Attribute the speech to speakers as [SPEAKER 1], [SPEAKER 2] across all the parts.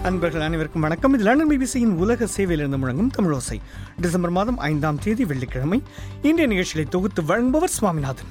[SPEAKER 1] அன்பர்கள் அனைவருக்கும் வணக்கம் இது லண்டன் பிபிசியின் உலக சேவையிலிருந்து முழங்கும் தமிழோசை டிசம்பர் மாதம் ஐந்தாம் தேதி வெள்ளிக்கிழமை இன்றைய நிகழ்ச்சிகளை தொகுத்து வழங்குபவர் சுவாமிநாதன்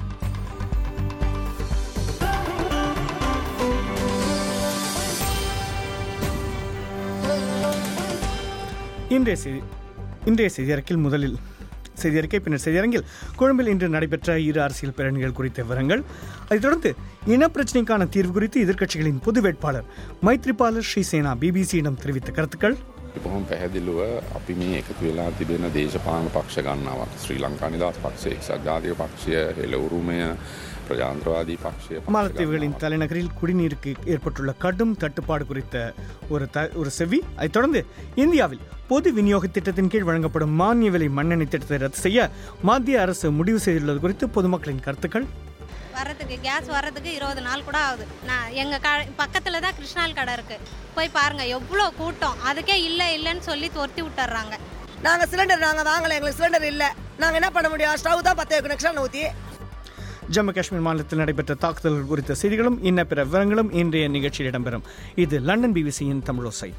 [SPEAKER 1] இன்றைய செய்தி இன்றைய செய்தியரங்கில் முதலில் செய்தியறிக்கை பின்னர் செய்தியரங்கில் கொழும்பில் இன்று நடைபெற்ற இரு அரசியல் பேரணிகள் குறித்த விவரங்கள் அதைத் தொடர்ந்து இனப்பிரச்சினைக்கான தீர்வு குறித்து எதிர்க்கட்சிகளின் பொது வேட்பாளர் மைத்ரிபால ஸ்ரீசேனா பிபிசியிடம் தெரிவித்த கருத்துக்கள்
[SPEAKER 2] බොහොම පැහැදිලුව අපි මේ එකතු වෙලා තිබෙන දේශපාලන පක්ෂ ගන්නාවක් ශ්‍රී ලංකා නිදහස් පක්ෂය එක්සත් ජාතික පක්ෂය හෙළ උරුමය ප්‍රජාන්ත්‍රවාදී පක්ෂය පක්ෂ
[SPEAKER 1] மாலத்தீவுகளின்
[SPEAKER 2] ගන්නාවක්.
[SPEAKER 1] தலைநகரில் குடிநீருக்கு ஏற்பட்டுள்ள கடும் தட்டுப்பாடு குறித்த ஒரு த ஒரு செவி அதைத் தொடர்ந்து இந்தியாவில் பொது விநியோக திட்டத்தின் கீழ் வழங்கப்படும் மானிய விலை மண்ணெண்ணெய் திட்டத்தை ரத்து செய்ய மத்திய அரசு முடிவு செய்துள்ளது குறித்து பொதுமக்களின் கருத்துக்கள்
[SPEAKER 3] வர்றதுக்கு கேஸ் வர்றதுக்கு இருபது நாள் கூட ஆகுது நான் எங்கள் க பக்கத்தில் தான் கிருஷ்ணால் கடை இருக்குது போய் பாருங்கள் எவ்வளோ கூட்டம் அதுக்கே இல்லை இல்லைன்னு சொல்லி துரத்தி விட்டுறாங்க
[SPEAKER 4] நாங்கள் சிலிண்டர் நாங்கள் வாங்கலை எங்களுக்கு சிலிண்டர் இல்லை நாங்கள் என்ன பண்ண முடியும் ஸ்டவ் தான் பத்து கனெக்ஷன் ஊற்றி
[SPEAKER 1] ஜம்மு காஷ்மீர் மாநிலத்தில் நடைபெற்ற தாக்குதல்கள் குறித்த செய்திகளும் இன்ன பிற விவரங்களும் இன்றைய நிகழ்ச்சியில் இடம்பெறும் இது லண்டன் பிபிசியின் தமிழோசை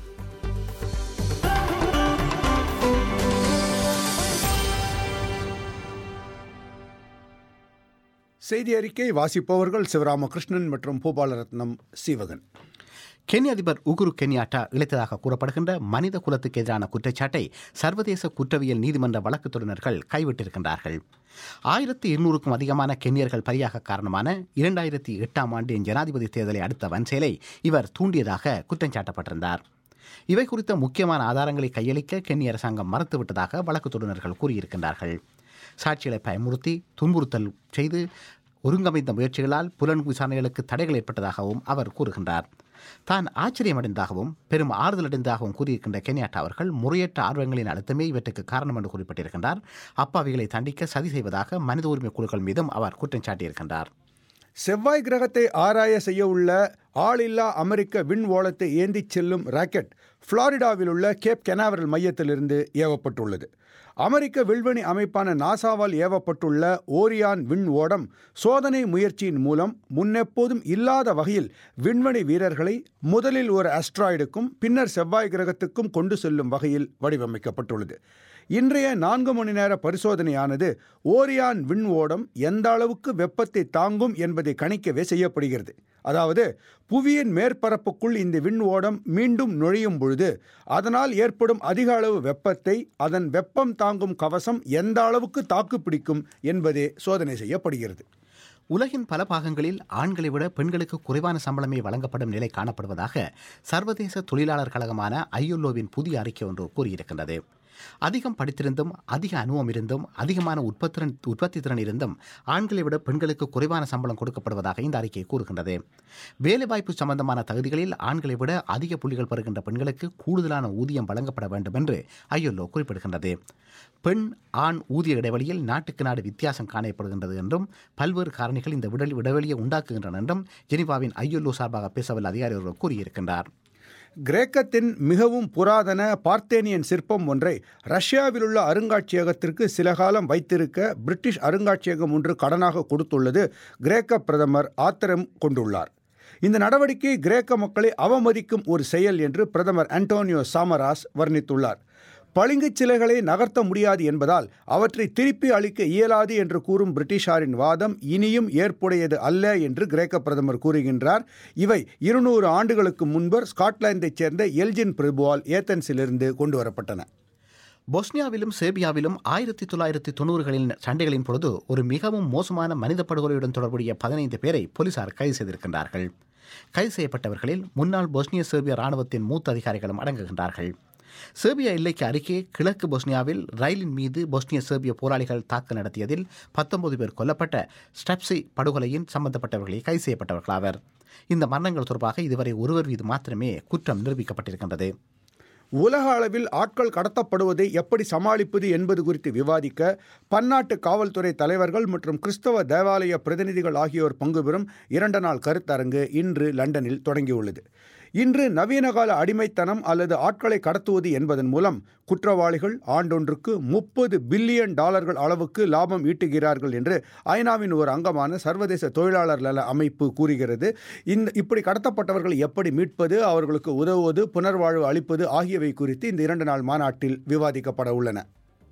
[SPEAKER 5] செய்தி அறிக்கை வாசிப்பவர்கள் சிவராமகிருஷ்ணன் மற்றும் பூபாலரத்னம் சீவகன்
[SPEAKER 6] கென்யா அதிபர் உகுரு கென்யாட்டா இழைத்ததாக கூறப்படுகின்ற மனித குலத்துக்கு எதிரான குற்றச்சாட்டை சர்வதேச குற்றவியல் நீதிமன்ற வழக்குத்துறையினர்கள் கைவிட்டிருக்கின்றார்கள் ஆயிரத்தி இருநூறுக்கும் அதிகமான கென்யர்கள் பலியாக காரணமான இரண்டாயிரத்தி எட்டாம் ஆண்டின் ஜனாதிபதி தேர்தலை அடுத்த வன்செயலை இவர் தூண்டியதாக குற்றம் சாட்டப்பட்டிருந்தார் இவை குறித்த முக்கியமான ஆதாரங்களை கையளிக்க கென்ய அரசாங்கம் மறுத்துவிட்டதாக வழக்குத்துறையினர்கள் கூறியிருக்கின்றார்கள் சாட்சிகளை பயமுறுத்தி துன்புறுத்தல் செய்து ஒருங்கமைந்த முயற்சிகளால் புலன் விசாரணைகளுக்கு தடைகள் ஏற்பட்டதாகவும் அவர் கூறுகின்றார் தான் ஆச்சரியமடைந்ததாகவும் பெரும் ஆறுதலடைந்ததாகவும் கூறியிருக்கின்ற கென்யாட்டா அவர்கள் முறையற்ற ஆர்வங்களின் அழுத்தமே இவற்றுக்கு காரணம் என்று குறிப்பிட்டிருக்கின்றார் அப்பாவிகளை தண்டிக்க சதி செய்வதாக மனித உரிமை குழுக்கள் மீதும் அவர் குற்றம் சாட்டியிருக்கின்றார்
[SPEAKER 5] செவ்வாய் கிரகத்தை ஆராய செய்ய உள்ள ஆளில்லா அமெரிக்க விண்வோளத்தை ஏந்திச் செல்லும் ராக்கெட் புளாரிடாவில் உள்ள கேப் கெனாவரல் மையத்திலிருந்து ஏவப்பட்டுள்ளது அமெரிக்க விண்வெளி அமைப்பான நாசாவால் ஏவப்பட்டுள்ள ஓரியான் விண் ஓடம் சோதனை முயற்சியின் மூலம் முன்னெப்போதும் இல்லாத வகையில் விண்வெளி வீரர்களை முதலில் ஒரு அஸ்ட்ராய்டுக்கும் பின்னர் செவ்வாய் கிரகத்துக்கும் கொண்டு செல்லும் வகையில் வடிவமைக்கப்பட்டுள்ளது இன்றைய நான்கு மணி நேர பரிசோதனையானது ஓரியான் விண் ஓடம் எந்த அளவுக்கு வெப்பத்தை தாங்கும் என்பதை கணிக்கவே செய்யப்படுகிறது அதாவது புவியின் மேற்பரப்புக்குள் இந்த விண் ஓடம் மீண்டும் நுழையும் பொழுது அதனால் ஏற்படும் அதிக அளவு வெப்பத்தை அதன் வெப்பம் தாங்கும் கவசம் எந்த அளவுக்கு தாக்குப்பிடிக்கும் என்பதே சோதனை செய்யப்படுகிறது
[SPEAKER 6] உலகின் பல பாகங்களில் ஆண்களை விட பெண்களுக்கு குறைவான சம்பளமே வழங்கப்படும் நிலை காணப்படுவதாக சர்வதேச தொழிலாளர் கழகமான ஐயுல்லோவின் புதிய அறிக்கை ஒன்று கூறியிருக்கின்றது அதிகம் படித்திருந்தும் அதிக அனுபவம் இருந்தும் அதிகமான உற்பத்திறன் உற்பத்தி திறன் இருந்தும் ஆண்களை விட பெண்களுக்கு குறைவான சம்பளம் கொடுக்கப்படுவதாக இந்த அறிக்கை கூறுகின்றது வேலைவாய்ப்பு சம்பந்தமான தகுதிகளில் ஆண்களை விட அதிக புள்ளிகள் பெறுகின்ற பெண்களுக்கு கூடுதலான ஊதியம் வழங்கப்பட வேண்டும் என்று ஐஎல்ஓ குறிப்பிடுகின்றது பெண் ஆண் ஊதிய இடைவெளியில் நாட்டுக்கு நாடு வித்தியாசம் காணப்படுகின்றது என்றும் பல்வேறு காரணிகள் இந்த விடல் இடைவெளியை உண்டாக்குகின்றன என்றும் ஜெனிவாவின் ஐஎல்ஓ சார்பாக பேசவல்ல அதிகாரி ஒருவர் கூறியிருக்கின்றார்
[SPEAKER 5] கிரேக்கத்தின் மிகவும் புராதன பார்த்தேனியன் சிற்பம் ஒன்றை ரஷ்யாவில் உள்ள அருங்காட்சியகத்திற்கு சில காலம் வைத்திருக்க பிரிட்டிஷ் அருங்காட்சியகம் ஒன்று கடனாக கொடுத்துள்ளது கிரேக்க பிரதமர் ஆத்திரம் கொண்டுள்ளார் இந்த நடவடிக்கை கிரேக்க மக்களை அவமதிக்கும் ஒரு செயல் என்று பிரதமர் அன்டோனியோ சாமராஸ் வர்ணித்துள்ளார் பளிங்குச் சிலைகளை நகர்த்த முடியாது என்பதால் அவற்றை திருப்பி அளிக்க இயலாது என்று கூறும் பிரிட்டிஷாரின் வாதம் இனியும் ஏற்புடையது அல்ல என்று கிரேக்க பிரதமர் கூறுகின்றார் இவை இருநூறு ஆண்டுகளுக்கு முன்பர் ஸ்காட்லாந்தைச் சேர்ந்த எல்ஜின் பிரபுவால் ஏத்தன்ஸிலிருந்து கொண்டு வரப்பட்டன
[SPEAKER 6] பொஸ்னியாவிலும் சேர்பியாவிலும் ஆயிரத்தி தொள்ளாயிரத்தி தொண்ணூறுகளின் சண்டைகளின் பொழுது ஒரு மிகவும் மோசமான மனித படுகொலையுடன் தொடர்புடைய பதினைந்து பேரை போலீசார் கைது செய்திருக்கின்றார்கள் கைது செய்யப்பட்டவர்களில் முன்னாள் பொஸ்னிய செர்பிய ராணுவத்தின் மூத்த அதிகாரிகளும் அடங்குகின்றார்கள் செர்பியா எல்லைக்கு அருகே கிழக்கு பொஸ்னியாவில் ரயிலின் மீது பொஸ்னிய செர்பிய போராளிகள் தாக்குதல் நடத்தியதில் பத்தொன்பது பேர் கொல்லப்பட்ட ஸ்டப்சி படுகொலையின் சம்பந்தப்பட்டவர்களை கைது செய்யப்பட்டவர்களாவர் இந்த மரணங்கள் தொடர்பாக இதுவரை ஒருவர் மீது மாத்திரமே குற்றம் நிரூபிக்கப்பட்டிருக்கின்றது
[SPEAKER 5] உலக அளவில் ஆட்கள் கடத்தப்படுவதை எப்படி சமாளிப்பது என்பது குறித்து விவாதிக்க பன்னாட்டு காவல்துறை தலைவர்கள் மற்றும் கிறிஸ்தவ தேவாலய பிரதிநிதிகள் ஆகியோர் பங்கு பெறும் இரண்டு நாள் கருத்தரங்கு இன்று லண்டனில் தொடங்கியுள்ளது இன்று நவீனகால அடிமைத்தனம் அல்லது ஆட்களை கடத்துவது என்பதன் மூலம் குற்றவாளிகள் ஆண்டொன்றுக்கு முப்பது பில்லியன் டாலர்கள் அளவுக்கு லாபம் ஈட்டுகிறார்கள் என்று ஐநாவின் ஒரு அங்கமான சர்வதேச தொழிலாளர் நல அமைப்பு கூறுகிறது இந்த இப்படி கடத்தப்பட்டவர்களை எப்படி மீட்பது அவர்களுக்கு உதவுவது புனர்வாழ்வு அளிப்பது ஆகியவை குறித்து இந்த இரண்டு நாள் மாநாட்டில் விவாதிக்கப்பட உள்ளன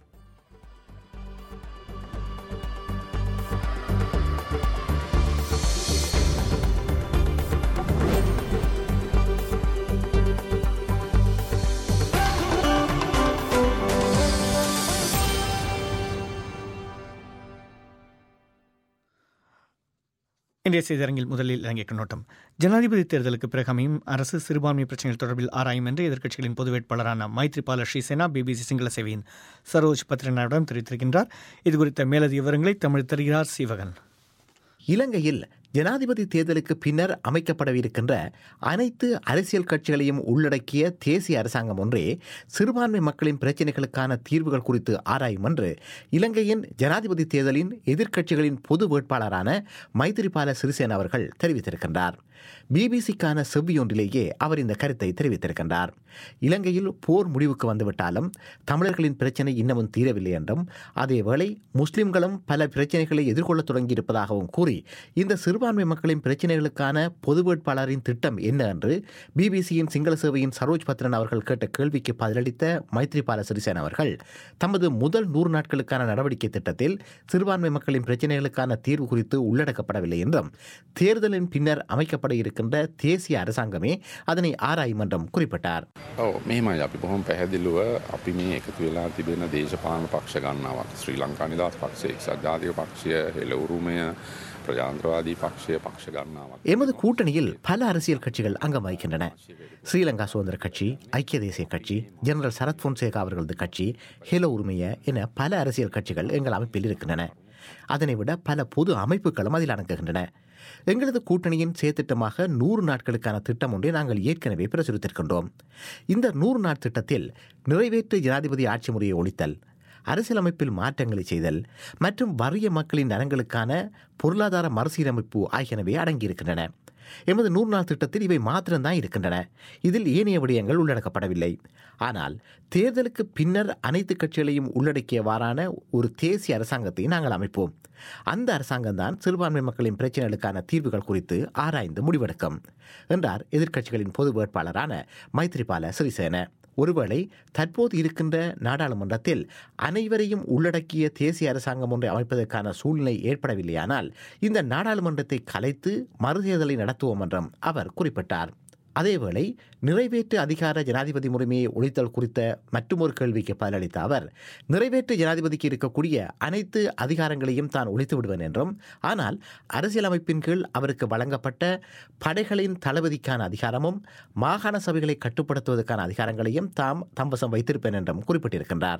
[SPEAKER 1] இன்றைய செய்தியரங்கில் முதலில் இலங்கை கண்ணோட்டம் ஜனாதிபதி தேர்தலுக்கு பிறகு அமையும் அரசு சிறுபான்மை பிரச்சனைகள் தொடர்பில் ஆராயும் என்று எதிர்க்கட்சிகளின் பொது வேட்பாளரான மைத்ரிபால ஸ்ரீசேனா பிபிசி சிங்கள சேவையின் சரோஜ் பத்ரனாவிடம் தெரிவித்திருக்கின்றார் இதுகுறித்த மேலதிக விவரங்களை தமிழ் தருகிறார் சீவகன்
[SPEAKER 6] இலங்கையில் ஜனாதிபதி தேர்தலுக்கு பின்னர் அமைக்கப்படவிருக்கின்ற அனைத்து அரசியல் கட்சிகளையும் உள்ளடக்கிய தேசிய அரசாங்கம் ஒன்றே சிறுபான்மை மக்களின் பிரச்சினைகளுக்கான தீர்வுகள் குறித்து ஆராயும் என்று இலங்கையின் ஜனாதிபதி தேர்தலின் எதிர்க்கட்சிகளின் பொது வேட்பாளரான மைத்திரிபால சிறிசேன அவர்கள் தெரிவித்திருக்கின்றார் பிபிசிக்கான செவ்வியொன்றிலேயே அவர் இந்த கருத்தை தெரிவித்திருக்கின்றார் இலங்கையில் போர் முடிவுக்கு வந்துவிட்டாலும் தமிழர்களின் பிரச்சனை இன்னமும் தீரவில்லை என்றும் அதேவேளை முஸ்லிம்களும் பல பிரச்சனைகளை எதிர்கொள்ளத் தொடங்கியிருப்பதாகவும் கூறி இந்த சிறுபான்மை மக்களின் பிரச்சனைகளுக்கான பொது வேட்பாளரின் திட்டம் என்ன என்று பிபிசியின் சிங்கள சேவையின் சரோஜ் பத்ரன் அவர்கள் கேட்ட கேள்விக்கு பதிலளித்த மைத்ரிபால சிறிசேன அவர்கள் தமது முதல் நூறு நாட்களுக்கான நடவடிக்கை திட்டத்தில் சிறுபான்மை மக்களின் பிரச்சனைகளுக்கான தீர்வு குறித்து உள்ளடக்கப்படவில்லை என்றும் தேர்தலின் பின்னர் அமைக்கப்பட இருக்கின்ற தேசிய அரசாங்கமே அதனை ஆராயும் என்றும் குறிப்பிட்டார்
[SPEAKER 2] ඔව මෙමයි අපි බොහොම පැහැදිල්ලුව අපි මේ එකතු වෙලා තිබෙන දේශපාලන පක්ෂ ගන්නාවක් ශ්‍රී ලංකා නිදහස් පක්ෂය එක්සත් ජාතික පක්ෂය හෙළ උරුමය ප්‍රජාන්ත්‍රවාදී පක්ෂය පක්ෂ ගන්නාවක්.
[SPEAKER 6] எமது கூட்டணியில் பல அரசியல் கட்சிகள் அங்கம் வகிக்கின்றன ஸ்ரீலங்கா சுதந்திர கட்சி ஐக்கிய தேசிய கட்சி ஜெனரல் சரத் பொன்சேகா அவர்களது கட்சி ஹெலோ உரிமைய என பல அரசியல் கட்சிகள் எங்கள் அமைப்பில் இருக்கின்றன அதனை விட பல பொது அமைப்புகளும் அதில் அடங்குகின்றன எங்களது கூட்டணியின் செயற்திட்டமாக நூறு நாட்களுக்கான திட்டம் ஒன்றை நாங்கள் ஏற்கனவே பிரசுரித்திருக்கின்றோம் இந்த நூறு நாள் திட்டத்தில் நிறைவேற்று ஜனாதிபதி ஆட்சி முறையை ஒழித்தல் அரசியலமைப்பில் மாற்றங்களை செய்தல் மற்றும் வறிய மக்களின் நலன்களுக்கான பொருளாதார மறுசீரமைப்பு ஆகியனவே அடங்கியிருக்கின்றன எமது நூறு நாள் திட்டத்தில் இவை மாத்திரம்தான் இருக்கின்றன இதில் ஏனைய விடயங்கள் உள்ளடக்கப்படவில்லை ஆனால் தேர்தலுக்கு பின்னர் அனைத்து கட்சிகளையும் உள்ளடக்கியவாறான ஒரு தேசிய அரசாங்கத்தை நாங்கள் அமைப்போம் அந்த அரசாங்கம்தான் சிறுபான்மை மக்களின் பிரச்சனைகளுக்கான தீர்வுகள் குறித்து ஆராய்ந்து முடிவெடுக்கும் என்றார் எதிர்க்கட்சிகளின் பொது வேட்பாளரான மைத்ரிபால சிறிசேன ஒருவேளை தற்போது இருக்கின்ற நாடாளுமன்றத்தில் அனைவரையும் உள்ளடக்கிய தேசிய அரசாங்கம் ஒன்றை அமைப்பதற்கான சூழ்நிலை ஏற்படவில்லையானால் இந்த நாடாளுமன்றத்தை கலைத்து மறுதேர்தலை நடத்துவோம் என்றும் அவர் குறிப்பிட்டார் அதேவேளை நிறைவேற்று அதிகார ஜனாதிபதி முறைமையை ஒழித்தல் குறித்த மற்றொரு கேள்விக்கு பதிலளித்த அவர் நிறைவேற்று ஜனாதிபதிக்கு இருக்கக்கூடிய அனைத்து அதிகாரங்களையும் தான் ஒழித்து விடுவேன் என்றும் ஆனால் அரசியலமைப்பின் கீழ் அவருக்கு வழங்கப்பட்ட படைகளின் தளபதிக்கான அதிகாரமும் மாகாண சபைகளை கட்டுப்படுத்துவதற்கான அதிகாரங்களையும் தாம் தம்பசம் வைத்திருப்பேன் என்றும் குறிப்பிட்டிருக்கின்றார்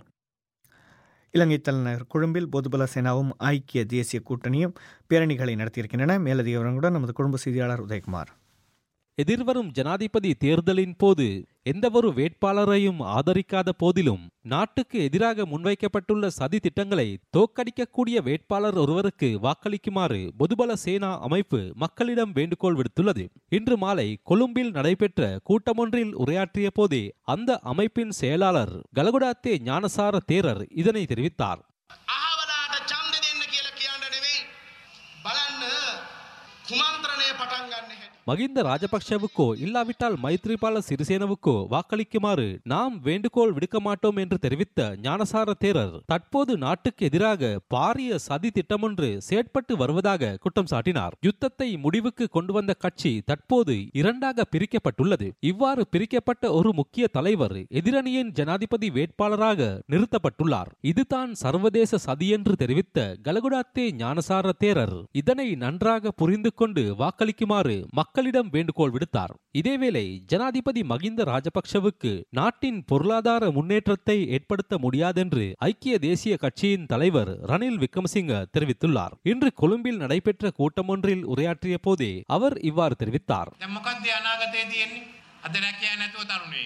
[SPEAKER 1] இலங்கை தலைநகர் கொழும்பில் பொதுபல சேனாவும் ஐக்கிய தேசிய கூட்டணியும் பேரணிகளை நடத்தியிருக்கின்றன மேலதிக விவரங்களுடன் நமது கொழும்பு செய்தியாளர் உதயகுமார்
[SPEAKER 7] எதிர்வரும் ஜனாதிபதி தேர்தலின் போது எந்தவொரு வேட்பாளரையும் ஆதரிக்காத போதிலும் நாட்டுக்கு எதிராக முன்வைக்கப்பட்டுள்ள சதி திட்டங்களை தோற்கடிக்கக்கூடிய வேட்பாளர் ஒருவருக்கு வாக்களிக்குமாறு பொதுபல சேனா அமைப்பு மக்களிடம் வேண்டுகோள் விடுத்துள்ளது இன்று மாலை கொழும்பில் நடைபெற்ற கூட்டமொன்றில் உரையாற்றிய போதே அந்த அமைப்பின் செயலாளர் கலகுடாத்தே ஞானசார தேரர் இதனை தெரிவித்தார்
[SPEAKER 8] අහවලාට චන්ද දෙන්න කියලා කියන්න නෙවෙයි බලන්න කුමන්ත්‍රණය පටන් ගන්න හැටි.
[SPEAKER 7] மகிந்த ராஜபக்ஷவுக்கோ இல்லாவிட்டால் மைத்ரிபால சிறிசேனவுக்கோ வாக்களிக்குமாறு நாம் வேண்டுகோள் விடுக்க மாட்டோம் என்று தெரிவித்த ஞானசார தேரர் தற்போது நாட்டுக்கு எதிராக பாரிய சதி திட்டமொன்று செயற்பட்டு வருவதாக குற்றம் சாட்டினார் யுத்தத்தை முடிவுக்கு கொண்டு வந்த கட்சி தற்போது இரண்டாக பிரிக்கப்பட்டுள்ளது இவ்வாறு பிரிக்கப்பட்ட ஒரு முக்கிய தலைவர் எதிரணியின் ஜனாதிபதி வேட்பாளராக நிறுத்தப்பட்டுள்ளார் இதுதான் சர்வதேச சதி என்று தெரிவித்த கலகுடாத்தே ஞானசார தேரர் இதனை நன்றாக புரிந்து கொண்டு வாக்களிக்குமாறு மக்களிடம் வேண்டுகோள் விடுத்தார் இதேவேளை ஜனாதிபதி மகிந்த ராஜபக்ஷவுக்கு நாட்டின் பொருளாதார முன்னேற்றத்தை ஏற்படுத்த முடியாதென்று ஐக்கிய தேசிய கட்சியின் தலைவர் ரணில் விக்ரமசிங்க தெரிவித்துள்ளார் இன்று கொழும்பில் நடைபெற்ற கூட்டமொன்றில் உரையாற்றிய போதே அவர் இவ்வாறு தெரிவித்தார்
[SPEAKER 8] දැන් මොකක්ද අනාගතයේ තියෙන්නේ? අද රැකියා නැතුව තරුණයෝ ඉන්නවා.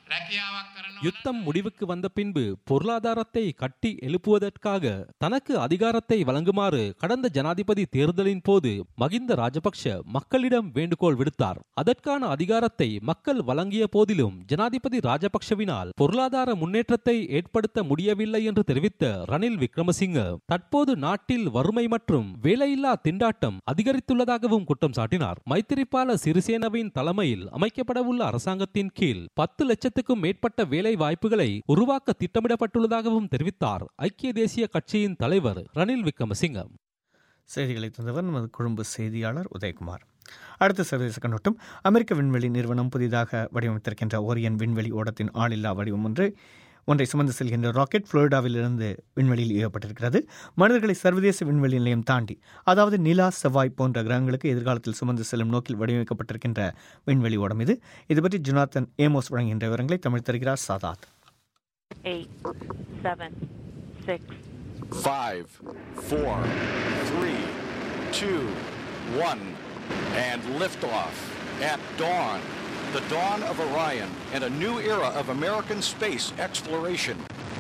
[SPEAKER 8] රැකියාවක් කරන
[SPEAKER 7] யுத்தம் முடிவுக்கு வந்த பின்பு பொருளாதாரத்தை கட்டி எழுப்புவதற்காக தனக்கு அதிகாரத்தை வழங்குமாறு கடந்த ஜனாதிபதி தேர்தலின் போது மகிந்த ராஜபக்ஷ மக்களிடம் வேண்டுகோள் விடுத்தார் அதற்கான அதிகாரத்தை மக்கள் வழங்கிய போதிலும் ஜனாதிபதி ராஜபக்ஷவினால் பொருளாதார முன்னேற்றத்தை ஏற்படுத்த முடியவில்லை என்று தெரிவித்த ரணில் விக்ரமசிங்க தற்போது நாட்டில் வறுமை மற்றும் வேலையில்லா திண்டாட்டம் அதிகரித்துள்ளதாகவும் குற்றம் சாட்டினார் மைத்திரிபால சிறிசேனவின் தலைமையில் அமைக்கப்படவுள்ள அரசாங்கத்தின் கீழ் பத்து லட்சத்துக்கும் மேற்பட்ட வேலை வாய்ப்புகளை உருவாக்க திட்டமிடப்பட்டுள்ளதாகவும் தெரிவித்தார் ஐக்கிய தேசிய கட்சியின் தலைவர் ரணில் விக்ரமசிங்க
[SPEAKER 1] செய்திகளை தந்தவர் நமது கொழும்பு செய்தியாளர் உதயகுமார் அடுத்த சர்வதேச கண்ணோட்டம் அமெரிக்க விண்வெளி நிறுவனம் புதிதாக வடிவமைத்திருக்கின்ற ஓரியன் விண்வெளி ஓடத்தின் ஆளில்லா வடிவம் ஒன்று ஒன்றை சுமந்து செல்கின்ற ராக்கெட் புளோரிடாவிலிருந்து விண்வெளியில் ஏவப்பட்டிருக்கிறது மனிதர்களை சர்வதேச விண்வெளி நிலையம் தாண்டி அதாவது நிலா செவ்வாய் போன்ற கிரகங்களுக்கு எதிர்காலத்தில் சுமந்து செல்லும் நோக்கில் வடிவமைக்கப்பட்டிருக்கின்ற விண்வெளி ஓடம் இது இது பற்றி ஜொனாத்தன் ஏமோஸ் வழங்குகின்ற விவரங்களை தமிழ் தருகிறார் சாதாத்
[SPEAKER 9] eight, seven, six,
[SPEAKER 10] Five, four, three, two, one, and liftoff at dawn. The dawn of Orion and a new era of American space exploration.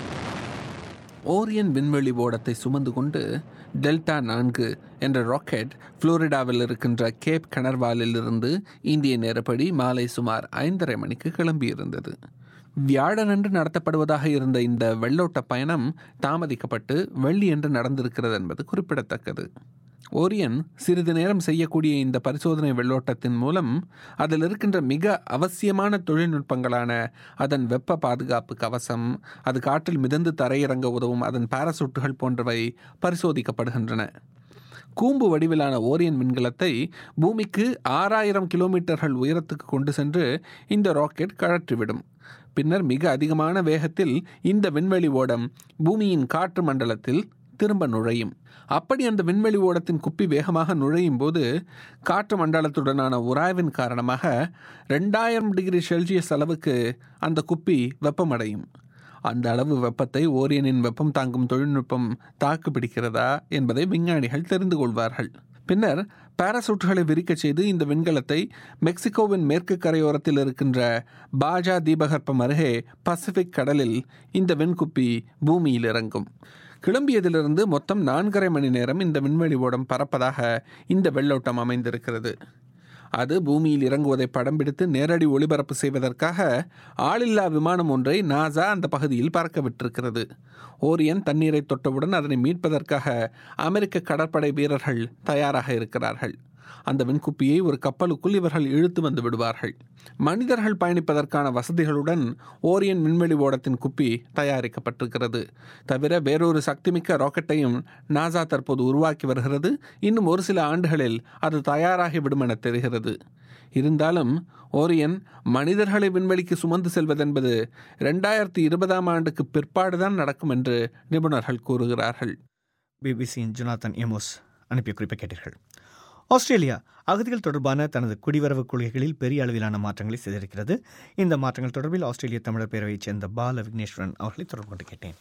[SPEAKER 11] ஓரியன் விண்வெளி ஓடத்தை சுமந்து கொண்டு டெல்டா நான்கு என்ற ராக்கெட் புளோரிடாவில் இருக்கின்ற கேப் கனர்வாலிலிருந்து இந்திய நேரப்படி மாலை சுமார் ஐந்தரை மணிக்கு கிளம்பியிருந்தது வியாழனன்று நடத்தப்படுவதாக இருந்த இந்த வெள்ளோட்ட பயணம் தாமதிக்கப்பட்டு வெள்ளியன்று நடந்திருக்கிறது என்பது குறிப்பிடத்தக்கது ஓரியன் சிறிது நேரம் செய்யக்கூடிய இந்த பரிசோதனை வெள்ளோட்டத்தின் மூலம் அதில் இருக்கின்ற மிக அவசியமான தொழில்நுட்பங்களான அதன் வெப்ப பாதுகாப்பு கவசம் அது காற்றில் மிதந்து தரையிறங்க உதவும் அதன் பாராசூட்டுகள் போன்றவை பரிசோதிக்கப்படுகின்றன கூம்பு வடிவிலான ஓரியன் விண்கலத்தை பூமிக்கு ஆறாயிரம் கிலோமீட்டர்கள் உயரத்துக்கு கொண்டு சென்று இந்த ராக்கெட் கழற்றிவிடும் பின்னர் மிக அதிகமான வேகத்தில் இந்த விண்வெளி ஓடம் பூமியின் காற்று மண்டலத்தில் திரும்ப நுழையும் அப்படி அந்த விண்வெளி ஓடத்தின் குப்பி வேகமாக நுழையும் போது காற்று மண்டலத்துடனான உராய்வின் காரணமாக ரெண்டாயிரம் டிகிரி செல்சியஸ் அளவுக்கு அந்த குப்பி வெப்பமடையும் அந்த அளவு வெப்பத்தை ஓரியனின் வெப்பம் தாங்கும் தொழில்நுட்பம் தாக்கு பிடிக்கிறதா என்பதை விஞ்ஞானிகள் தெரிந்து கொள்வார்கள் பின்னர் பாராசூட்டுகளை விரிக்கச் செய்து இந்த விண்கலத்தை மெக்சிகோவின் மேற்கு கரையோரத்தில் இருக்கின்ற பாஜா தீபகற்பம் அருகே பசிபிக் கடலில் இந்த விண்குப்பி பூமியில் இறங்கும் கிளம்பியதிலிருந்து மொத்தம் நான்கரை மணி நேரம் இந்த விண்வெளி ஓடம் பறப்பதாக இந்த வெள்ளோட்டம் அமைந்திருக்கிறது அது பூமியில் இறங்குவதை படம் பிடித்து நேரடி ஒளிபரப்பு செய்வதற்காக ஆளில்லா விமானம் ஒன்றை நாசா அந்த பகுதியில் பறக்க விட்டிருக்கிறது ஓரியன் தண்ணீரை தொட்டவுடன் அதனை மீட்பதற்காக அமெரிக்க கடற்படை வீரர்கள் தயாராக இருக்கிறார்கள் அந்த விண்குப்பியை ஒரு கப்பலுக்குள் இவர்கள் இழுத்து வந்து விடுவார்கள் மனிதர்கள் பயணிப்பதற்கான வசதிகளுடன் ஓரியன் விண்வெளி ஓடத்தின் குப்பி தயாரிக்கப்பட்டிருக்கிறது தவிர வேறொரு சக்திமிக்க ராக்கெட்டையும் நாசா தற்போது உருவாக்கி வருகிறது இன்னும் ஒரு சில ஆண்டுகளில் அது தயாராகிவிடும் என தெரிகிறது இருந்தாலும் ஓரியன் மனிதர்களை விண்வெளிக்கு சுமந்து செல்வதென்பது ரெண்டாயிரத்தி இருபதாம் ஆண்டுக்கு பிற்பாடுதான் நடக்கும் என்று நிபுணர்கள் கூறுகிறார்கள்
[SPEAKER 1] பிபிசியின் ஜொனாத்தன் எமோஸ் அனுப்பிய குறிப்பை கேட்டீர்கள் ஆஸ்திரேலியா அகதிகள் தொடர்பான தனது குடிவரவு கொள்கைகளில் பெரிய அளவிலான மாற்றங்களை செய்திருக்கிறது இந்த மாற்றங்கள் தொடர்பில் ஆஸ்திரேலிய தமிழர் பேரவையைச் சேர்ந்த பால விக்னேஸ்வரன் அவர்களை தொடர்பு கொண்டு கேட்டேன்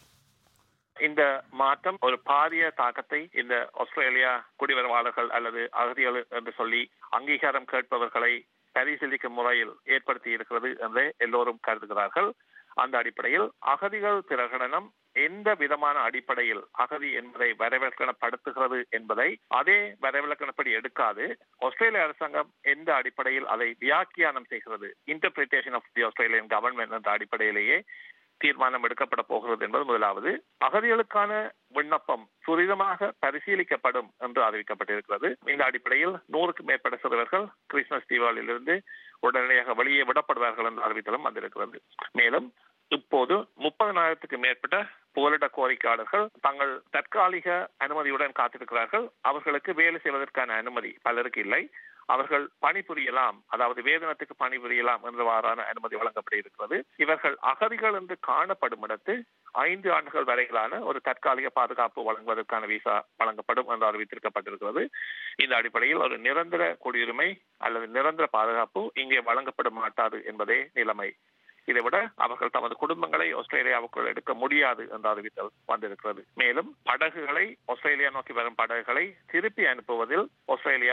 [SPEAKER 12] இந்த மாற்றம் ஒரு பாரிய தாக்கத்தை இந்த ஆஸ்திரேலியா குடிவரவாளர்கள் அல்லது அகதிகள் என்று சொல்லி அங்கீகாரம் கேட்பவர்களை பரிசீலிக்கும் முறையில் ஏற்படுத்தி இருக்கிறது என்று எல்லோரும் கருதுகிறார்கள் அந்த அடிப்படையில் அகதிகள் பிரகடனம் எந்த விதமான அடிப்படையில் அகதி என்பதை வரவிலக்கணப்படுத்துகிறது என்பதை அதே வரவிலக்கணப்படி எடுக்காது ஆஸ்திரேலிய அரசாங்கம் எந்த அடிப்படையில் அதை வியாக்கியானம் செய்கிறது interpretation of the Australian government என்ற அடிப்படையிலேயே தீர்மானம் எடுக்கப்பட போகிறது என்பது முதலாவது அகதிகளுக்கான விண்ணப்பம் துரிதமாக பரிசீலிக்கப்படும் என்று அறிவிக்கப்பட்டிருக்கிறது இந்த அடிப்படையில் நூறுக்கும் மேற்பட்ட சிறுவர்கள் கிறிஸ்துமஸ் தீபாவளியிலிருந்து உடனடியாக வெளியே விடப்படுவார்கள் என்ற அறிவித்தலும் வந்திருக்கிறது மேலும் இப்போது முப்பதனாயிரத்துக்கு மேற்பட்ட புகலிட கோரிக்கையாளர்கள் தங்கள் தற்காலிக அனுமதியுடன் காத்திருக்கிறார்கள் அவர்களுக்கு வேலை செய்வதற்கான அனுமதி பலருக்கு இல்லை அவர்கள் பணிபுரியலாம் அதாவது வேதனத்துக்கு பணிபுரியலாம் என்றவாறான அனுமதி வழங்கப்பட்டிருக்கிறது இவர்கள் அகதிகள் என்று காணப்படும் இடத்து ஐந்து ஆண்டுகள் வரையிலான ஒரு தற்காலிக பாதுகாப்பு வழங்குவதற்கான விசா வழங்கப்படும் என்று அறிவித்திருக்கப்பட்டிருக்கிறது இந்த அடிப்படையில் ஒரு நிரந்தர குடியுரிமை அல்லது நிரந்தர பாதுகாப்பு இங்கே வழங்கப்பட மாட்டாது என்பதே நிலைமை இதை விட அவர்கள் தமது குடும்பங்களை ஆஸ்திரேலியாவுக்குள் எடுக்க முடியாது என்ற அறிவித்தல் வந்திருக்கிறது மேலும் படகுகளை ஆஸ்திரேலியா நோக்கி வரும் படகுகளை திருப்பி அனுப்புவதில் ஆஸ்திரேலியா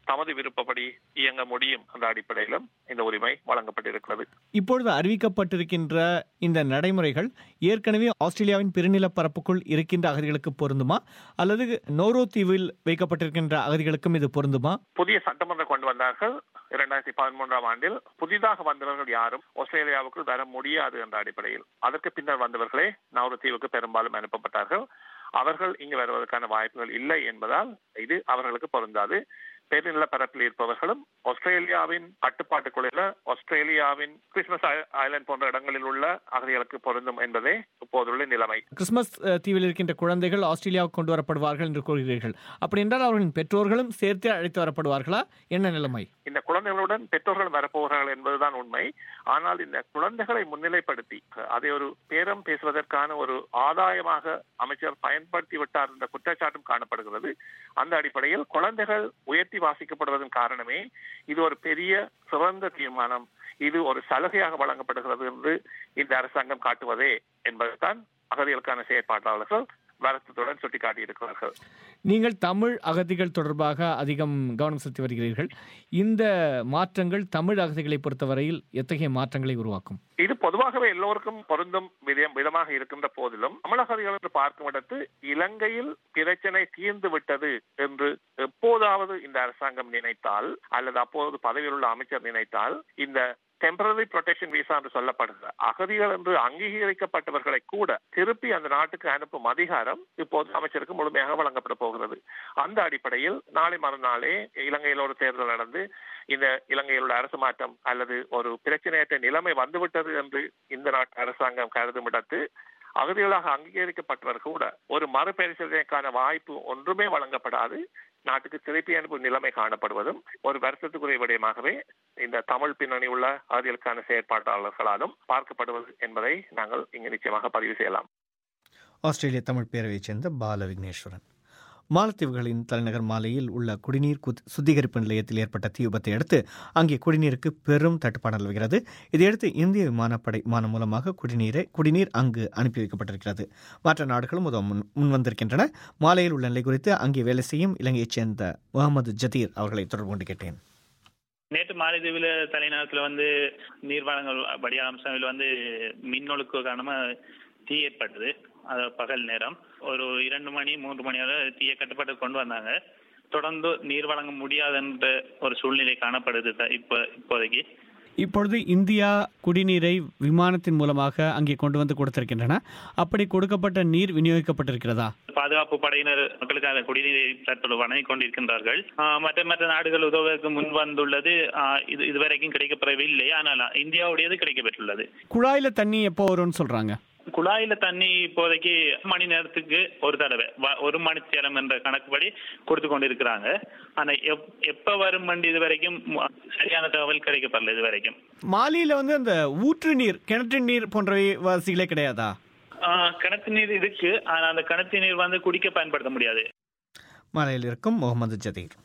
[SPEAKER 12] தமது விருப்பப்படி இயங்க முடியும் என்ற அடிப்படையிலும் இந்த உரிமை வழங்கப்பட்டிருக்கிறது
[SPEAKER 1] இப்பொழுது அறிவிக்கப்பட்டிருக்கின்ற இந்த நடைமுறைகள் ஏற்கனவே ஆஸ்திரேலியாவின் பெருநிலப்பரப்புக்குள் இருக்கின்ற அகதிகளுக்கு பொருந்துமா அல்லது நோரோ தீவில் வைக்கப்பட்டிருக்கின்ற அகதிகளுக்கும் இது பொருந்துமா
[SPEAKER 12] புதிய சட்டமன்றம் கொண்டு வந்தார்கள் இரண்டாயிரத்தி பதிமூன்றாம் ஆண்டில் புதிதாக வந்தவர்கள் யாரும் ஆஸ்திரேலியாவுக்கு வர முடியாது என்ற அடிப்படையில் அதற்கு பின்னர் வந்தவர்களே நவரு தீவுக்கு பெரும்பாலும் அனுப்பப்பட்டார்கள் அவர்கள் இங்கு வருவதற்கான வாய்ப்புகள் இல்லை என்பதால் இது அவர்களுக்கு பொருந்தாது பெருநில பரப்பில் இருப்பவர்களும் ஆஸ்திரேலியாவின் கட்டுப்பாட்டுக்குள்ள ஆஸ்திரேலியாவின் கிறிஸ்துமஸ் ஐலாண்ட் போன்ற இடங்களில் உள்ள அகதிகளுக்கு பொருந்தும் என்பதே இப்போதுள்ள நிலைமை
[SPEAKER 1] கிறிஸ்துமஸ் அஹ், தீவில் இருக்கின்ற குழந்தைகள் ஆஸ்திரேலியாவுக்கு கொண்டு வரப்படுவார்கள் என்று கூறுகிறீர்கள் அப்படி என்றால் அவர்களின் பெற்றோர்களும் சேர்த்து அழைத்து வரப்படுவார்களா என்ன நிலைமை
[SPEAKER 12] இந்த குழந்தைகளுடன் பெற்றோர்கள் வரப்போகிறார்கள் என்பதுதான் உண்மை ஆனால் இந்த குழந்தைகளை முன்னிலைப்படுத்தி அதை ஒரு பேரம் பேசுவதற்கான ஒரு ஆதாயமாக அமைச்சர் பயன்படுத்தி விட்டார் என்ற குற்றச்சாட்டும் காணப்படுகிறது அந்த அடிப்படையில் குழந்தைகள் உயர்த்தி வாசிக்கப்படுவதன் காரணமே இது ஒரு பெரிய சிறந்த தீர்மானம் இது ஒரு சலுகையாக வழங்கப்படுகிறது என்று இந்த அரசாங்கம் காட்டுவதே என்பதுதான் அகதிகளுக்கான செயற்பாட்டாளர்கள் வருத்தத்துடன் சுட்டிக்காட்டியிருக்கிறார்கள்
[SPEAKER 1] நீங்கள் தமிழ் அகதிகள் தொடர்பாக அதிகம் கவனம் செலுத்தி வருகிறீர்கள் இந்த மாற்றங்கள் தமிழ் அகதிகளை பொறுத்தவரையில் எத்தகைய மாற்றங்களை உருவாக்கும்
[SPEAKER 12] இது பொதுவாகவே எல்லோருக்கும் பொருந்தும் விதம் விதமாக இருக்கின்ற போதிலும் தமிழகதிகள் என்று பார்க்கும் இடத்து இலங்கையில் பிரச்சனை தீர்ந்து விட்டது என்று எப்போதாவது இந்த அரசாங்கம் நினைத்தால் அல்லது அப்போது பதவியில் உள்ள அமைச்சர் நினைத்தால் இந்த டெம்பரரி ப்ரொடெக்ஷன் விசா என்று சொல்லப்படுகிற அகதிகள் என்று அங்கீகரிக்கப்பட்டவர்களை கூட திருப்பி அந்த நாட்டுக்கு அனுப்பும் அதிகாரம் இப்போது அமைச்சருக்கு முழுமையாக வழங்கப்பட போகிறது அந்த அடிப்படையில் நாளை மறுநாளே இலங்கையில் ஒரு தேர்தல் நடந்து இந்த இலங்கையில் உள்ள அரசு மாற்றம் அல்லது ஒரு பிரச்சனையற்ற நிலைமை வந்துவிட்டது என்று இந்த நாட்டு அரசாங்கம் கருதும் இடத்து அகதிகளாக அங்கீகரிக்கப்பட்டவர் கூட ஒரு மறுபரிசீலனைக்கான வாய்ப்பு ஒன்றுமே வழங்கப்படாது நாட்டுக்கு திருப்பி அனுப்பும் நிலைமை காணப்படுவதும் ஒரு வருஷத்துக்குரிய விடயமாகவே இந்த தமிழ் பின்னணி உள்ள அகதிகளுக்கான செயற்பாட்டாளர்களாலும் பார்க்கப்படுவது என்பதை நாங்கள் இங்கு நிச்சயமாக பதிவு செய்யலாம்
[SPEAKER 1] ஆஸ்திரேலிய தமிழ் பேரவையைச் சேர்ந்த பால விக்னேஸ்வரன் மாலத்தீவுகளின் தலைநகர் மாலையில் உள்ள குடிநீர் குத்- சுத்திகரிப்பு நிலையத்தில் ஏற்பட்ட தீ விபத்தை அடுத்து அங்கே குடிநீருக்கு பெரும் தட்டுப்பாடு நிலவுகிறது இதையடுத்து இந்திய விமானப்படை விமானம் மூலமாக குடிநீரை குடிநீர் அங்கு அனுப்பி வைக்கப்பட்டிருக்கிறது மற்ற நாடுகளும் உதவ முன் முன்வந்திருக்கின்றன மாலையில் உள்ள நிலை குறித்து அங்கே வேலை செய்யும் இலங்கையைச் சேர்ந்த முகமது ஜதீர் அவர்களை தொடர்பு கொண்டு கேட்டேன்
[SPEAKER 13] நேற்று மாலைதீவில் தலைநகரத்தில் வந்து நீர்வளங்கள் வடிகால் அம்சங்களில் வந்து மின்னொழுக்கு காரணமா தீ ஏற்பட்டது அது பகல் நேரம் ஒரு இரண்டு மணி மூன்று மணி வரை தீயை கட்டுப்பாட்டு கொண்டு வந்தாங்க தொடர்ந்து நீர் வழங்க முடியாதுன்ற ஒரு சூழ்நிலை காணப்படுது த- இப்ப இப்போதைக்கு
[SPEAKER 1] இப்பொழுது இந்தியா குடிநீரை விமானத்தின் மூலமாக அங்கே கொண்டு வந்து கொடுத்திருக்கின்றன அப்படி கொடுக்கப்பட்ட நீர் விநியோகிக்கப்பட்டிருக்கிறதா
[SPEAKER 13] பாதுகாப்பு படையினர் மக்களுக்காக குடிநீரை தற்போது வழங்கிக் கொண்டிருக்கின்றார்கள் ஆஹ் மற்ற மற்ற நாடுகள் உதவுவதற்கு முன் வந்துள்ளது ஆஹ் இது இதுவரைக்கும் கிடைக்கப்பெறவில்லை ஆனால் இந்தியாவுடையது கிடைக்கப்பெற்றுள்ளது
[SPEAKER 1] குழாயில தண்ணி எப்போ வரும்னு சொல்றாங்க
[SPEAKER 13] குழாயில தண்ணி இப்போதைக்கு மணி நேரத்துக்கு ஒரு தடவை வ- ஒரு மணித்தேரம் என்ற கணக்குப்படி கொடுத்து கொண்டிருக்கிறாங்க ஆனா எப்- எப்ப வரும் வண்டி இது வரைக்கும் ம- சரியான தகவல் கிடைக்கப்படல இது வரைக்கும்
[SPEAKER 1] மாலியில வந்து அந்த ஊற்று நீர் கிணற்று நீர் போன்றவை வசதிகளே கிடையாதா
[SPEAKER 13] ஆஹ் கிணத்து நீர் இருக்கு ஆனா அந்த கிணத்து நீர் வந்து குடிக்க பயன்படுத்த முடியாது
[SPEAKER 1] மாலையில் இருக்கும் முகமது ஜதீர்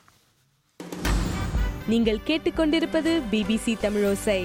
[SPEAKER 14] நீங்கள் கேட்டுக்கொண்டிருப்பது பிபிசி தமிழோசை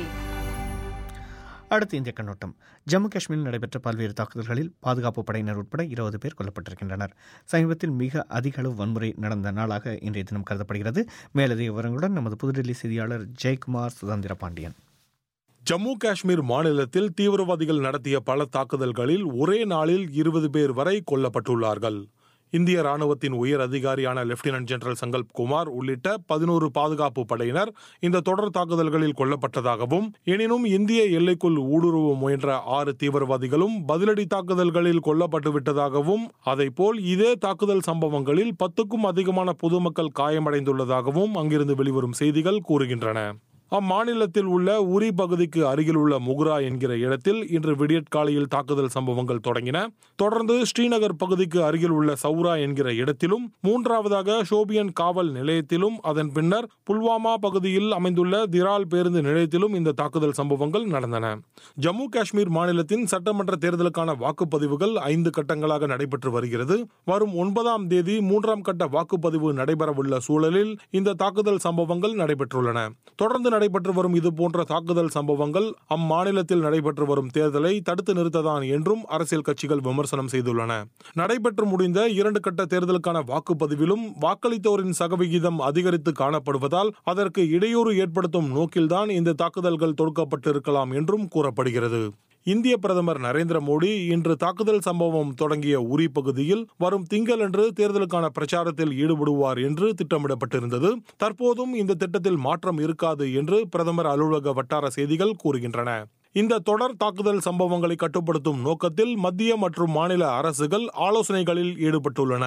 [SPEAKER 1] அடுத்து இந்திய கண்ணோட்டம் ஜம்மு காஷ்மீரில் நடைபெற்ற பல்வேறு தாக்குதல்களில் பாதுகாப்பு படையினர் உட்பட இருபது பேர் கொல்லப்பட்டிருக்கின்றனர் சமீபத்தில் மிக அதிக அளவு வன்முறை நடந்த நாளாக இன்றைய தினம் கருதப்படுகிறது மேலதிக விவரங்களுடன் நமது புதுடெல்லி செய்தியாளர் ஜெயக்குமார் சுதந்திர பாண்டியன்
[SPEAKER 15] ஜம்மு காஷ்மீர் மாநிலத்தில் தீவிரவாதிகள் நடத்திய பல தாக்குதல்களில் ஒரே நாளில் இருபது பேர் வரை கொல்லப்பட்டுள்ளார்கள் இந்திய ராணுவத்தின் உயர் அதிகாரியான லெப்டினன்ட் ஜெனரல் சங்கல்ப் குமார் உள்ளிட்ட பதினோரு பாதுகாப்பு படையினர் இந்த தொடர் தாக்குதல்களில் கொல்லப்பட்டதாகவும் எனினும் இந்திய எல்லைக்குள் ஊடுருவ முயன்ற ஆறு தீவிரவாதிகளும் பதிலடி தாக்குதல்களில் கொல்லப்பட்டு விட்டதாகவும் அதைப்போல் இதே தாக்குதல் சம்பவங்களில் பத்துக்கும் அதிகமான பொதுமக்கள் காயமடைந்துள்ளதாகவும் அங்கிருந்து வெளிவரும் செய்திகள் கூறுகின்றன அம்மாநிலத்தில் உள்ள உரி பகுதிக்கு அருகில் உள்ள முகுரா என்கிற இடத்தில் இன்று விடியற்காலையில் தாக்குதல் சம்பவங்கள் தொடங்கின தொடர்ந்து ஸ்ரீநகர் பகுதிக்கு அருகில் உள்ள சௌரா என்கிற இடத்திலும் மூன்றாவதாக ஷோபியன் காவல் நிலையத்திலும் அதன் பின்னர் புல்வாமா பகுதியில் அமைந்துள்ள திரால் பேருந்து நிலையத்திலும் இந்த தாக்குதல் சம்பவங்கள் நடந்தன ஜம்மு காஷ்மீர் மாநிலத்தின் சட்டமன்ற தேர்தலுக்கான வாக்குப்பதிவுகள் ஐந்து கட்டங்களாக நடைபெற்று வருகிறது வரும் ஒன்பதாம் தேதி மூன்றாம் கட்ட வாக்குப்பதிவு நடைபெறவுள்ள சூழலில் இந்த தாக்குதல் சம்பவங்கள் நடைபெற்றுள்ளன தொடர்ந்து நடைபெற்று வரும் இது போன்ற தாக்குதல் சம்பவங்கள் அம்மாநிலத்தில் நடைபெற்று வரும் தேர்தலை தடுத்து நிறுத்ததான் என்றும் அரசியல் கட்சிகள் விமர்சனம் செய்துள்ளன நடைபெற்று முடிந்த இரண்டு கட்ட தேர்தலுக்கான வாக்குப்பதிவிலும் வாக்களித்தோரின் சதவிகிதம் அதிகரித்து காணப்படுவதால் அதற்கு இடையூறு ஏற்படுத்தும் நோக்கில்தான் இந்த தாக்குதல்கள் தொடுக்கப்பட்டிருக்கலாம் என்றும் கூறப்படுகிறது இந்திய பிரதமர் நரேந்திர மோடி இன்று தாக்குதல் சம்பவம் தொடங்கிய உரி பகுதியில் வரும் திங்களன்று தேர்தலுக்கான பிரச்சாரத்தில் ஈடுபடுவார் என்று திட்டமிடப்பட்டிருந்தது தற்போதும் இந்த திட்டத்தில் மாற்றம் இருக்காது என்று பிரதமர் அலுவலக வட்டார செய்திகள் கூறுகின்றன இந்த தொடர் தாக்குதல் சம்பவங்களை கட்டுப்படுத்தும் நோக்கத்தில் மத்திய மற்றும் மாநில அரசுகள் ஆலோசனைகளில் ஈடுபட்டுள்ளன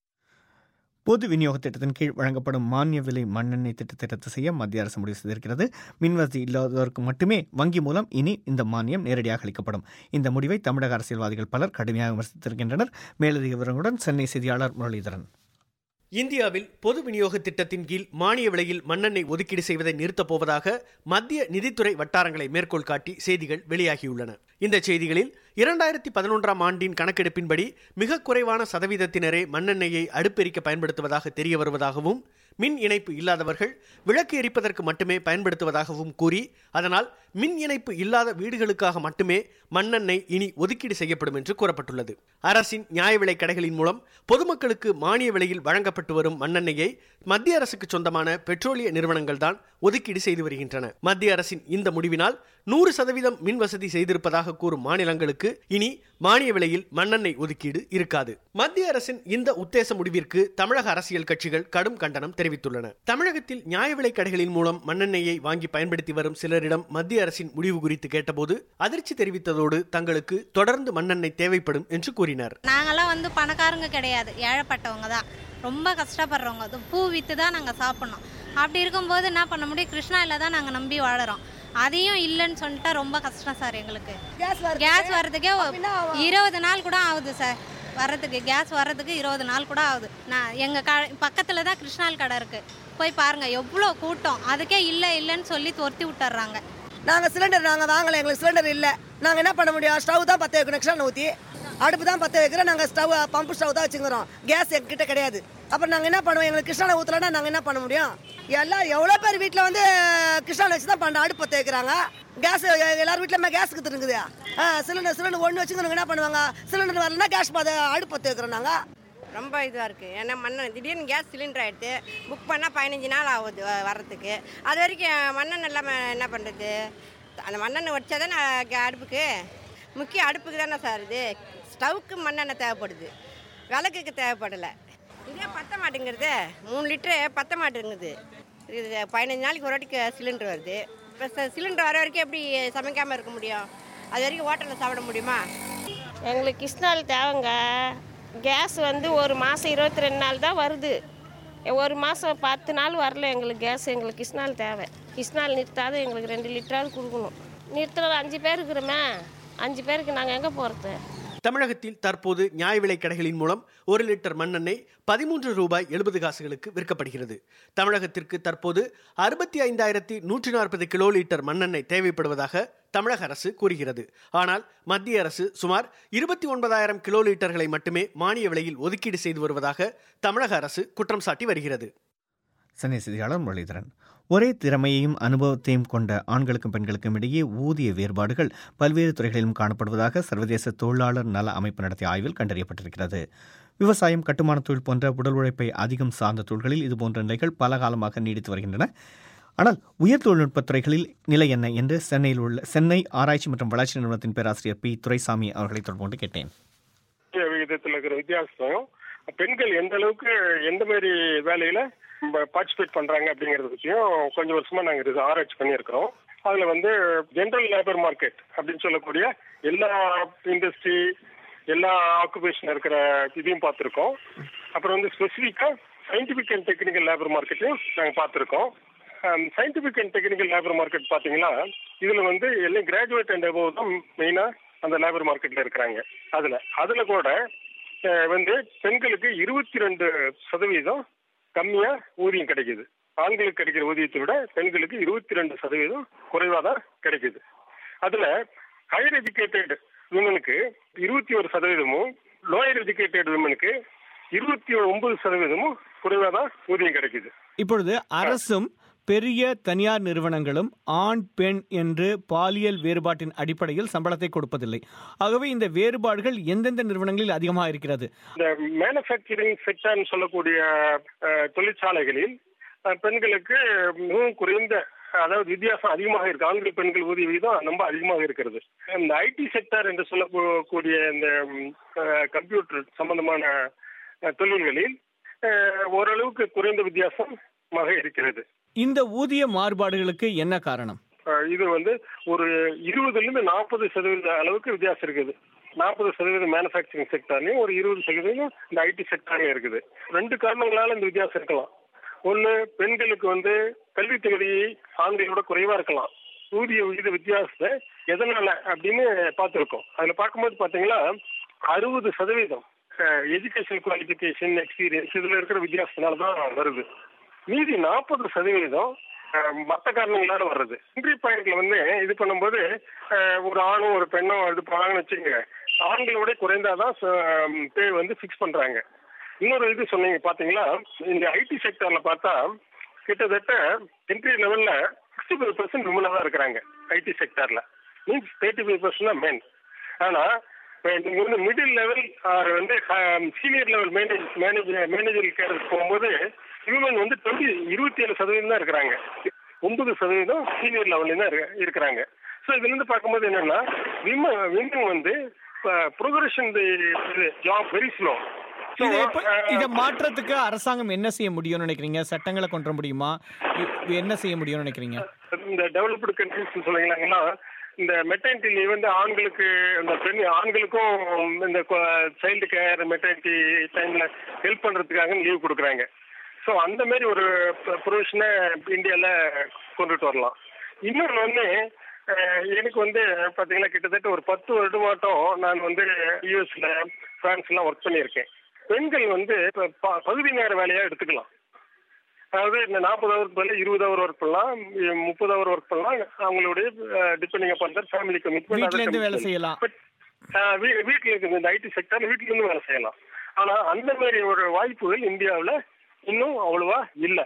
[SPEAKER 1] பொது விநியோக திட்டத்தின் கீழ் வழங்கப்படும் மானிய விலை மண்ணெண்ணெய் திட்டத்தை ரத்து செய்ய மத்திய அரசு முடிவு செய்திருக்கிறது மின்வசதி இல்லாதவருக்கு மட்டுமே வங்கி மூலம் இனி இந்த மானியம் நேரடியாக அளிக்கப்படும் இந்த முடிவை தமிழக அரசியல்வாதிகள் பலர் கடுமையாக விமர்சித்திருக்கின்றனர் மேலதிக விவரங்களுடன் சென்னை செய்தியாளர் முரளிதரன்
[SPEAKER 16] இந்தியாவில் பொது விநியோக திட்டத்தின் கீழ் மானிய விலையில் மண்ணெண்ணெய் ஒதுக்கீடு செய்வதை நிறுத்தப் போவதாக மத்திய நிதித்துறை வட்டாரங்களை மேற்கோள் காட்டி செய்திகள் வெளியாகியுள்ளன இந்த செய்திகளில் இரண்டாயிரத்தி பதினொன்றாம் ஆண்டின் கணக்கெடுப்பின்படி மிக குறைவான சதவீதத்தினரே மண்ணெண்ணெயை அடுப்பெரிக்க பயன்படுத்துவதாக தெரிய வருவதாகவும் மின் இணைப்பு இல்லாதவர்கள் விளக்கு எரிப்பதற்கு மட்டுமே பயன்படுத்துவதாகவும் கூறி அதனால் மின் இணைப்பு இல்லாத வீடுகளுக்காக மட்டுமே மண்ணெண்ணெய் இனி ஒதுக்கீடு செய்யப்படும் என்று கூறப்பட்டுள்ளது அரசின் நியாய விலை கடைகளின் மூலம் பொதுமக்களுக்கு மானிய விலையில் வழங்கப்பட்டு வரும் மண்ணெண்ணெயை மத்திய அரசுக்கு சொந்தமான பெட்ரோலிய நிறுவனங்கள் தான் ஒதுக்கீடு செய்து வருகின்றன மத்திய அரசின் இந்த முடிவினால் நூறு சதவீதம் மின் வசதி செய்திருப்பதாக கூறும் மாநிலங்களுக்கு இனி மானிய விலையில் மண்ணெண்ணெய் ஒதுக்கீடு இருக்காது மத்திய அரசின் இந்த உத்தேச முடிவிற்கு தமிழக அரசியல் கட்சிகள் கடும் கண்டனம் தெரிவித்துள்ளன தமிழகத்தில் நியாய விலை கடைகளின் மூலம் மண்ணெண்ணெயை வாங்கி பயன்படுத்தி வரும் சிலரிடம் மத்திய அரசின் முடிவு குறித்து கேட்டபோது அதிர்ச்சி தெரிவித்ததோடு தங்களுக்கு தொடர்ந்து மண்ணெண்ணெய் தேவைப்படும் என்று கூறினர்
[SPEAKER 3] நாங்கெல்லாம் வந்து பணக்காரங்க கிடையாது ஏழைப்பட்டவங்க தான் ரொம்ப கஷ்டப்படுறவங்க அது பூ விற்று தான் நாங்கள் சாப்பிட்ணும் அப்படி இருக்கும்போது என்ன பண்ண முடியும் கிருஷ்ணாயில் தான் நாங்கள் நம்பி வாழறோம் அதையும் இல்லைன்னு சொல்லிட்டா ரொம்ப கஷ்டம் சார் எங்களுக்கு கேஸ் வர்றதுக்கே இருபது நாள் கூட ஆகுது சார் வர்றதுக்கு கேஸ் வர்றதுக்கு இருபது நாள் கூட ஆகுது நான் எங்கள் க பக்கத்தில் தான் கிருஷ்ணால் கடை இருக்குது போய் பாருங்கள் எவ்வளோ கூட்டம் அதுக்கே இல்லை இல்லைன்னு சொல்லி துரத்தி விட்டுறாங்க
[SPEAKER 4] நாங்கள் சிலிண்டர் நாங்கள் வாங்கலை எங்களுக்கு சிலிண்டர் இல்லை நாங்கள் என்ன பண்ண முடியும் ஸ்டவ் தான் பற்ற வைக்கணும் எக்ஸ்ட்ரா ஊற்றி அடுப்பு தான் பற்ற வைக்கிறோம் நாங்கள் ஸ்டவ் பம்பு ஸ்டவ் தான் வச்சுக்கிறோம் கேஸ் எங்ககிட்ட கிடையாது அப்புறம் நாங்கள் என்ன பண்ணுவோம் எங்களுக்கு கிருஷ்ணாவில் ஊற்றலன்னா நாங்கள் என்ன பண்ண முடியும் எல்லாம் எவ்வளோ பேர் வீட்டில் வந்து கிருஷ்ணாவில் வச்சு தான் பண்ண அடுப்பு பற்ற வைக்கிறாங்க கேஸ் எல்லார் வீட்டிலுமே கேஸ் இருக்குது ஆ சிலிண்டர் சிலிண்டர் ஒன்று வச்சுக்கிறவங்க என்ன பண்ணுவாங்க சிலிண்டர் வரலன்னா கேஸ் பற்ற அடுப்பு பற்ற வைக்கிறோம் நாங்கள்
[SPEAKER 17] ரொம்ப இதுவாக இருக்குது ஏன்னா மண்ணெண்ணெய் திடீர்னு கேஸ் சிலிண்டர் ஆகிடுது புக் பண்ணால் பதினஞ்சு நாள் ஆகுது வ- வர்றதுக்கு அது வரைக்கும் மண்ணெண்ணெய் இல்லாமல் என்ன பண்ணுறது அந்த மண்ணெண்ணெய் வச்சா தானே அடுப்புக்கு முக்கிய அடுப்புக்கு தானே சார் இது ஸ்டவ்வுக்கு மண்ணெண்ணெய் தேவைப்படுது விளக்குக்கு தேவைப்படலை இதே பத்த மாட்டேங்கிறது மூணு லிட்டரு பத்த மாட்டேங்குது இது பதினஞ்சு நாளைக்கு ஒரு வாட்டிக்கு சிலிண்டர் வருது இப்போ சிலிண்டர் வர வரைக்கும் எப்படி சமைக்காமல் இருக்க முடியும் அது வரைக்கும் ஹோட்டலில் சாப்பிட முடியுமா
[SPEAKER 18] எங்களுக்கு கிருஷ்ணால் தேவைங்க கேஸ் வந்து ஒரு மாதம் இருபத்தி ரெண்டு நாள் தான் வருது ஒரு மாதம் பத்து நாள் வரல எங்களுக்கு கேஸ் எங்களுக்கு கிருஷ்ணால் தேவை கிருஷ்ணால் நிறுத்தாத எங்களுக்கு ரெண்டு லிட்டராவது கொடுக்கணும் நிறுத்தின அஞ்சு பேர் இருக்கிறோமே அஞ்சு பேருக்கு நாங்கள் எங்கே போகிறது
[SPEAKER 16] தமிழகத்தில் தற்போது நியாய விலை கடைகளின் மூலம் ஒரு லிட்டர் மண்ணெண்ணெய் பதிமூன்று ரூபாய் எழுபது காசுகளுக்கு விற்கப்படுகிறது தமிழகத்திற்கு தற்போது அறுபத்தி ஐந்தாயிரத்தி நூற்றி நாற்பது கிலோ லிட்டர் மண்ணெண்ணெய் தேவைப்படுவதாக தமிழக அரசு கூறுகிறது ஆனால் மத்திய அரசு சுமார் இருபத்தி ஒன்பதாயிரம் கிலோ லிட்டர்களை மட்டுமே மானிய விலையில் ஒதுக்கீடு செய்து வருவதாக தமிழக அரசு குற்றம் சாட்டி வருகிறது
[SPEAKER 1] சென்னை செய்தியாளர் முரளிதரன் ஒரே திறமையையும் அனுபவத்தையும் கொண்ட ஆண்களுக்கும் பெண்களுக்கும் இடையே ஊதிய வேறுபாடுகள் பல்வேறு துறைகளிலும் காணப்படுவதாக சர்வதேச தொழிலாளர் நல அமைப்பு நடத்திய ஆய்வில் கண்டறியப்பட்டிருக்கிறது விவசாயம் கட்டுமான தொழில் போன்ற உடல் உழைப்பை அதிகம் சார்ந்த தொழில்களில் இதுபோன்ற நிலைகள் பல காலமாக நீடித்து வருகின்றன ஆனால் உயர் தொழில்நுட்பத் துறைகளில் நிலை என்ன என்று சென்னையில் உள்ள சென்னை ஆராய்ச்சி மற்றும் வளர்ச்சி நிறுவனத்தின் பேராசிரியர் பி துரைசாமி அவர்களை தொடர்பு கொண்டு கேட்டேன்
[SPEAKER 19] விகிதத்தில் இருக்கிற வித்தியாசம் பெண்கள் எந்த அளவுக்கு எந்த மாதிரி வேலையில பார்ட்டிசிபேட் பண்றாங்க அப்படிங்கறத பத்தியும் கொஞ்சம் வருஷமா நாங்க இது ஆராய்ச்சி பண்ணியிருக்கிறோம் அதுல வந்து ஜென்ரல் லேபர் மார்க்கெட் அப்படின்னு சொல்லக்கூடிய எல்லா இண்டஸ்ட்ரி எல்லா ஆக்குபேஷன் இருக்கிற இதையும் பார்த்துருக்கோம் அப்புறம் வந்து ஸ்பெசிஃபிக்கா சயின்டிபிக் அண்ட் டெக்னிக்கல் லேபர் மார்க்கெட்டையும் நாங்க பார்த்துருக்கோம் scientific and technical labour market பாத்தீங்கன்னா இதுல வந்து எல்லாம் கிராஜுவேட் அண்ட் அபோவ் தான் மெயினா அந்த லேபர் மார்க்கெட்ல இருக்கிறாங்க அதுல அதுல கூட அஹ், வந்து பெண்களுக்கு இருபத்தி ரெண்டு சதவீதம் கம்மியா ஊதியம் கிடைக்குது ஆண்களுக்கு கிடைக்கிற ஊதியத்தை விட பெண்களுக்கு இருபத்தி ரெண்டு சதவீதம் குறைவா தான் கிடைக்குது அதுல ஹையர் எஜுகேட்டட் விமனுக்கு இருபத்தி ஒரு சதவீதமும் லோயர் எஜுகேட்டட் விமனுக்கு இருபத்தி ஒன்பது சதவீதமும் குறைவா தான் ஊதியம் கிடைக்குது
[SPEAKER 1] இப்பொழுது அரசும் பெரிய தனியார் நிறுவனங்களும் ஆண் பெண் என்று பாலியல் வேறுபாட்டின் அடிப்படையில் சம்பளத்தை கொடுப்பதில்லை ஆகவே இந்த வேறுபாடுகள் எந்தெந்த நிறுவனங்களில் அதிகமாக இருக்கிறது
[SPEAKER 19] இந்த மேனுஃபேக்சரிங் செக்டர்னு சொல்லக்கூடிய அஹ், தொழிற்சாலைகளில் அஹ், பெண்களுக்கு மிகவும் குறைந்த அதாவது வித்தியாசம் அதிகமாக இருக்கு ஆண்கள் பெண்கள் ஊதிய விகிதம் ரொம்ப அதிகமாக இருக்கிறது இந்த ஐடி செக்டர் என்று சொல்லக்கூடிய இந்த கம்ப்யூட்டர் சம்பந்தமான அஹ், தொழில்களில் அஹ், ஓரளவுக்கு குறைந்த வித்தியாசமாக இருக்கிறது
[SPEAKER 1] இந்த ஊதிய மாறுபாடுகளுக்கு என்ன காரணம்
[SPEAKER 19] அஹ், இது வந்து ஒரு இருபதுல இருந்து நாற்பது சதவீத அளவுக்கு வித்தியாசம் இருக்குது நாற்பது சதவீதம் மேனுஃபேக்சரிங் செக்டார்லையும் ஒரு இருபது சதவீதம் இந்த ஐடி செக்டார்லையும் இருக்குது ரெண்டு காரணங்களால இந்த வித்தியாசம் இருக்கலாம் ஒன்று பெண்களுக்கு வந்து கல்வி தகுதி ஆண்களோட குறைவா இருக்கலாம் ஊதிய விகித வித்தியாசத்தை எதனால அப்படின்னு பார்த்துருக்கோம் அதில் பார்க்கும்போது பார்த்தீங்கன்னா அறுபது சதவீதம் எஜுகேஷன் குவாலிஃபிகேஷன் எக்ஸ்பீரியன்ஸ் இதில் இருக்கிற வித்தியாசத்தினால தான் வருது மீதி நாற்பது சதவீதம் மற்ற காரணங்களால வர்றது என்ட்ரி பாயிண்ட்ல வந்து இது பண்ணும்போது அஹ், ஒரு ஆணும் ஒரு பெண்ணும் இது பண்ணாங்கன்னு வச்சுக்கோங்க ஆண்களோட குறைந்தாதான் பே வந்து ஃபிக்ஸ் பண்றாங்க இன்னொரு இது சொன்னீங்க பாத்தீங்களா இந்த ஐடி செக்டர்ல பார்த்தா கிட்டத்தட்ட என்ட்ரி லெவல்ல சிக்ஸ்டி ஃபைவ் பர்சன்ட் விமனா தான் இருக்கிறாங்க ஐடி செக்டர்ல மீன்ஸ் தேர்ட்டி ஃபைவ் பர்சன்ட் தான் மென் ஆனா இப்ப நீங்க வந்து மிடில் லெவல் ஆர் வந்து senior level manage manager manager cadre போகும்போது விமன் வந்து டுவெண்ட்டி இருபத்தி ஏழு சதவீதம் தான் இருக்கிறாங்க ஒன்பது சதவீதம் சீனியர் லெவல்ல தான் இரு- இருக்கிறாங்க ஸோ இதுல இருந்து பார்க்கும்போது என்னன்னா விமன் விமன் வந்து ப்ரோக்ரஷன் ஜாப் வெரி ஸ்லோ
[SPEAKER 1] இதை எப்ப- இதை மாற்றத்துக்கு அரசாங்கம் என்ன செய்ய முடியும்னு நினைக்கிறீங்க சட்டங்களை கொண்டு வர முடியுமா இ- என்ன செய்ய முடியும்னு நினைக்கிறீங்க
[SPEAKER 19] இந்த டெவலப்டு கண்ட்ரிஸ் சொல்லுங்களா இந்த மெட்டர்னிட்டி லீவ் வந்து ஆண்களுக்கு இந்த பெண் ஆண்களுக்கும் இந்த சைல்டு கேர் மெட்டர்னிட்டி டைம்ல ஹெல்ப் பண்றதுக்காக லீவ் கொடுக்குறாங்க ஸோ அந்த மாதிரி ஒரு ப்ரொவிஷனை இந்தியாவில் கொண்டுட்டு வரலாம் இன்னொன்று வந்து அஹ், எனக்கு வந்து பார்த்தீங்கன்னா கிட்டத்தட்ட ஒரு பத்து வருடமாட்டம் நான் வந்து யூஎஸ்ல பிரான்ஸ்லாம் ஒர்க் பண்ணியிருக்கேன் பெண்கள் வந்து இப்ப ப- பகுதி நேர வேலையா எடுத்துக்கலாம் அதாவது இந்த நாற்பது ஹவருக்கு பதில் இருபது ஹவர் ஒர்க் பண்ணலாம் இ- முப்பது ஹவர் ஒர்க் பண்ணலாம் அவங்களுடைய டிபெண்டிங் அப்பான் தர் ஃபேமிலி
[SPEAKER 1] வீட்ல இருந்து வேலை செய்யலாம்
[SPEAKER 19] வீட்டில் இருக்குது இந்த ஐடி செக்டர் வீட்டில இருந்து வேலை செய்யலாம் ஆனா அந்த மாதிரி ஒரு வாய்ப்புகள் இந்தியாவில் இன்னும் அவ்வளவா இல்லை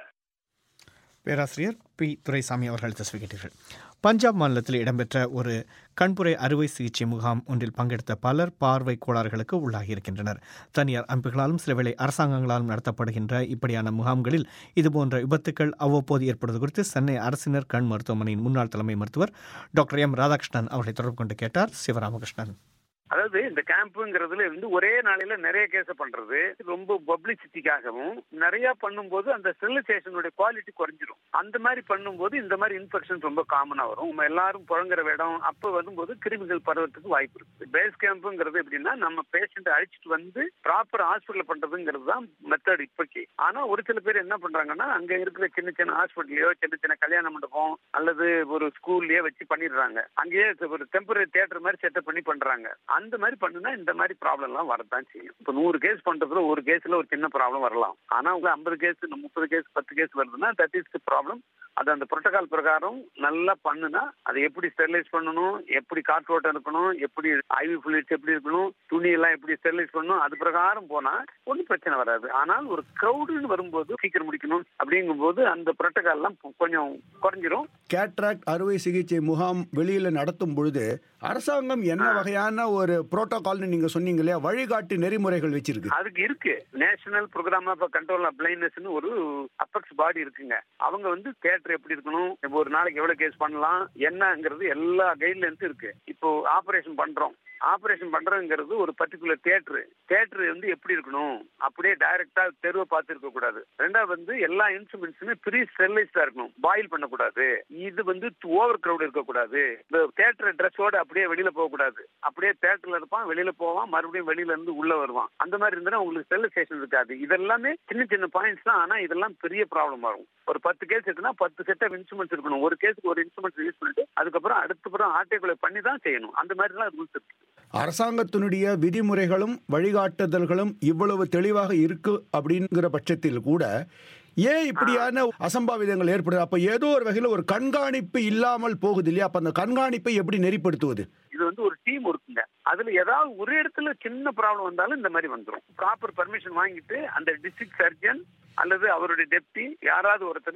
[SPEAKER 1] பேராசிரியர் பி துரைசாமி அவர்கள் தஸ்வி கேட்டீர்கள் பஞ்சாப் மாநிலத்தில் இடம்பெற்ற ஒரு கண்புரை அறுவை சிகிச்சை முகாம் ஒன்றில் பங்கெடுத்த பலர் பார்வை கோளாறுகளுக்கு உள்ளாகியிருக்கின்றனர் தனியார் அமைப்புகளாலும் சிலவேளை அரசாங்கங்களாலும் நடத்தப்படுகின்ற இப்படியான முகாம்களில் இதுபோன்ற விபத்துக்கள் அவ்வப்போது ஏற்படுவது குறித்து சென்னை அரசினர் கண் மருத்துவமனையின் முன்னாள் தலைமை மருத்துவர் டாக்டர் எம் ராதாகிருஷ்ணன் அவரை தொடர்பு கொண்டு கேட்டார் சிவராமகிருஷ்ணன்
[SPEAKER 20] அதாவது இந்த கேம்புங்கிறதுல இருந்து ஒரே நாளையில நிறைய கேஸ் பண்றது ரொம்ப பப்ளிசிட்டிக்காகவும் நிறைய பண்ணும்போது அந்த ஸ்டெரிலைசேஷனுடைய குவாலிட்டி குறைஞ்சிரும் அந்த மாதிரி பண்ணும்போது இந்த மாதிரி இன்ஃபெக்ஷன் ரொம்ப காமனா வரும் நம்ம எல்லாரும் புழங்குற இடம் அப்ப வரும்போது கிருமிகள் பரவறதுக்கு வாய்ப்பு இருக்கு பேஸ் கேம்புங்கிறது எப்படின்னா நம்ம பேஷண்ட் அழைச்சிட்டு வந்து ப்ராப்பர் ஹாஸ்பிட்டல் பண்றதுங்கிறது தான் மெத்தட் இப்போக்கி ஆனா ஒரு சில பேர் என்ன பண்றாங்கன்னா அங்க இருக்கிற சின்ன சின்ன ஹாஸ்பிட்டலையோ சின்ன சின்ன கல்யாண மண்டபம் அல்லது ஒரு ஸ்கூல்லயே வச்சு பண்ணிடுறாங்க அங்கேயே ஒரு டெம்பரரி தியேட்டர் மாதிரி செட்டப் பண்ணி பண்றாங்க அந்த மாதிரி பண்ணுனா இந்த மாதிரி ப்ராப்ளம் எல்லாம் வரதான் செய்யும் இப்போ நூறு கேஸ் பண்றதுல ஒரு கேஸ்ல ஒரு சின்ன ப்ராப்ளம் வரலாம் ஆனா உங்க ஐம்பது கேஸ் முப்பது கேஸ் பத்து கேஸ் வருதுன்னா தட் இஸ் ப்ராப்ளம் அது அந்த புரோட்டோகால் பிரகாரம் நல்லா பண்ணுனா அதை எப்படி ஸ்டெரிலைஸ் பண்ணணும் எப்படி காற்றோட்டம் இருக்கணும் எப்படி ஐவி ஃபிளிட்ஸ் எப்படி இருக்கணும் துணி எல்லாம் எப்படி ஸ்டெரிலைஸ் பண்ணணும் அது பிரகாரம் போனா ஒன்றும் பிரச்சனை வராது ஆனால் ஒரு க்ரௌடுன்னு வரும்போது சீக்கிரம் முடிக்கணும் அப்படிங்கும்போது அந்த புரோட்டோகால் எல்லாம் கொஞ்சம் குறைஞ்சிரும்
[SPEAKER 5] கேட்ராக்ட் அறுவை சிகிச்சை முகாம் வெளியில நடத்தும் பொழுது அரசாங்கம் என்ன வகையான ஒரு புரோட்டோகால்னு நீங்க சொன்னீங்க இல்லையா வழிகாட்டு நெறிமுறைகள் வச்சிருக்கு
[SPEAKER 20] அதுக்கு இருக்கு national programme of control of பிளைண்ட்னஸ்னு ஒரு அப்பெக்ஸ் பாடி இருக்குங்க அவங்க வந்து தியேட்டர் எப்படி இருக்கணும் இப்போ ஒரு நாளைக்கு எவ்வளவு கேஸ் பண்ணலாம் என்னங்கிறது எல்லா கைட்லைன்ஸும் இருக்கு இப்போ ஆபரேஷன் பண்றோம் ஆபரேஷன் பண்றதுங்கிறது ஒரு பர்டிகுலர் தியேட்டர் தியேட்டர் வந்து எப்படி இருக்கணும் அப்படியே டைரக்டா தெருவை பார்த்து இருக்க கூடாது ரெண்டாவது வந்து எல்லா இன்ஸ்ட்ருமெண்ட்ஸுமே ப்ரீ ஸ்டெரிலைஸ்டா இருக்கணும் பாயில் பண்ணக்கூடாது இது வந்து ஓவர் கிரௌட் இருக்கக்கூடாது இந்த தியேட்டர் ட்ரெஸ்ஸோட அப்படியே வெளியில போக கூடாது அப்படியே தியேட்டர்ல இருப்பான் வெளியில போவான் மறுபடியும் வெளியில இருந்து உள்ள வருவான் அந்த மாதிரி இருந்தா உங்களுக்கு ஸ்டெரிலைசேஷன் இருக்காது இதெல்லாமே சின்ன சின்ன பாயிண்ட்ஸ் தான் ஆனா இதெல்லாம் பெரிய ப்ராப்ளம் ஆகும் ஒரு பத்து கேஸ் இருக்குன்னா பத்து செட் ஆஃப் இன்ஸ்ட்ருமெண்ட்ஸ் இருக்கணும் ஒரு கேஸுக்கு ஒரு இன்ஸ்ட்ருமெண்ட்ஸ் யூஸ் பண்ணிட்டு அதுக்கப்புறம் அடுத்தப்புறம் ஆர்டிகுலை பண்ணி தான் செய்யணும் அந்த மாதிரி தான் ரூல்ஸ் இருக்கு
[SPEAKER 5] அரசாங்கத்தினுடைய விதிமுறைகளும் வழிகாட்டுதல்களும் இவ்வளவு தெளிவாக இருக்கு அப்படிங்கிற பட்சத்தில் கூட ஏன் இப்படியான அசம்பாவிதங்கள் ஏற்படுது அப்ப ஏதோ ஒரு வகையில் ஒரு கண்காணிப்பு இல்லாமல் போகுது இல்லையா அப்ப அந்த கண்காணிப்பை எப்படி நெறிப்படுத்துவது
[SPEAKER 20] இது வந்து ஒரு டீம் இருக்குங்க அதுல ஏதாவது ஒரு இடத்துல சின்ன ப்ராப்ளம் வந்தாலும் இந்த மாதிரி வந்துடும் ப்ராப்பர் பர்மிஷன் வாங்கிட்டு அந்த டிஸ்ட்ரிக்ட் சர்ஜன் அல்லது அவருடைய டெப்டி யாராவது ஒருத்தர்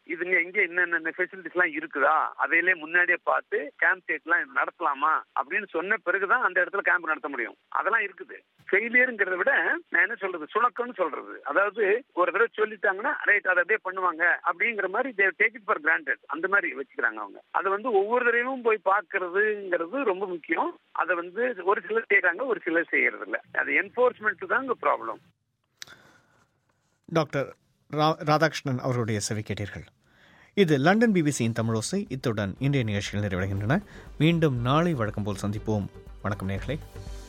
[SPEAKER 20] இதுங்க இங்க என்னென்ன ஃபெசிலிட்டிஸ் எல்லாம் இருக்குதா அதையிலே முன்னாடியே பார்த்து கேம்ப் டேட் எல்லாம் நடத்தலாமா அப்படின்னு சொன்ன பிறகுதான் அந்த இடத்துல கேம்ப் நடத்த முடியும் அதெல்லாம் இருக்குது ஃபெயிலியருங்கிறத விட நான் என்ன சொல்றது சுணக்கம்னு சொல்றது அதாவது ஒரு தடவை சொல்லிட்டாங்கன்னா ரைட் அதை அப்படியே பண்ணுவாங்க அப்படிங்கிற மாதிரி டேக் இட் ஃபார் கிராண்டட் அந்த மாதிரி வச்சுக்கிறாங்க அவங்க அதை வந்து ஒவ்வொரு தடவையும் போய் பார்க்கறதுங்கிறது ரொம்ப முக்கியம் அதை வந்து ஒரு சிலர் செய்யறாங்க ஒரு சிலர் செய்யறது இல்ல அது என்போர்ஸ்மெண்ட் தான் இங்க ப்ராப்ளம்
[SPEAKER 1] டாக்டர் ரா ராதாகிருஷ்ணன் அவருடைய செவி கேட்டீர்கள் இது லண்டன் பிபிசியின் தமிழோசை இத்துடன் இன்றைய நிகழ்ச்சிகள் நிறைவடைகின்றன மீண்டும் நாளை வழக்கம் போல் சந்திப்போம் வணக்கம் நேர்களே